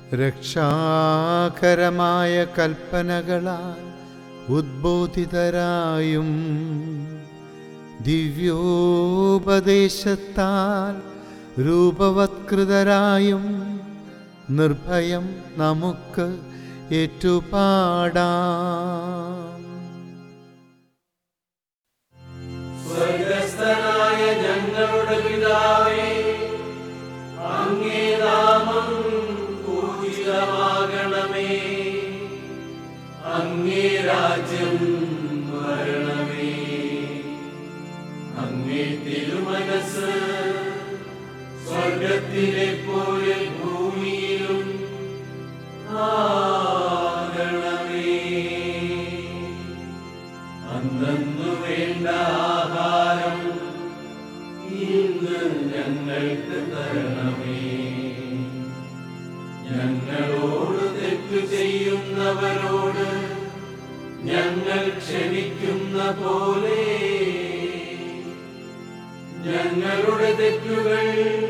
രക്ഷാകരമായ കൽപ്പനകളാൽ ഉദ്ബോധിതരായും ദിവ്യോപദേശത്താൽ രൂപവത്കൃതരായും നിർഭയം നമുക്ക് ഏറ്റുപാടാം സ്വർഗസ്ഥനായ ഞങ്ങളുടെ പിതാവേ അങ്ങേ നാമം പൂജിതമാകണമേ അങ്ങേ രാജ്യം വരണമേ അങ്ങേ തിരുമനസ് സ്വർഗത്തിലെ പോലെ ഭൂമിയിലും ആകണമേ അന്നു വേണ്ട ആഹാരം ഇന്ന് ഞങ്ങൾക്ക് തരണമേ ഞങ്ങളോട് തെറ്റു ചെയ്യുന്നവരോട് ഞങ്ങൾ ക്ഷമിക്കുന്ന പോലെ ഞങ്ങളുടെ തെറ്റുകൾ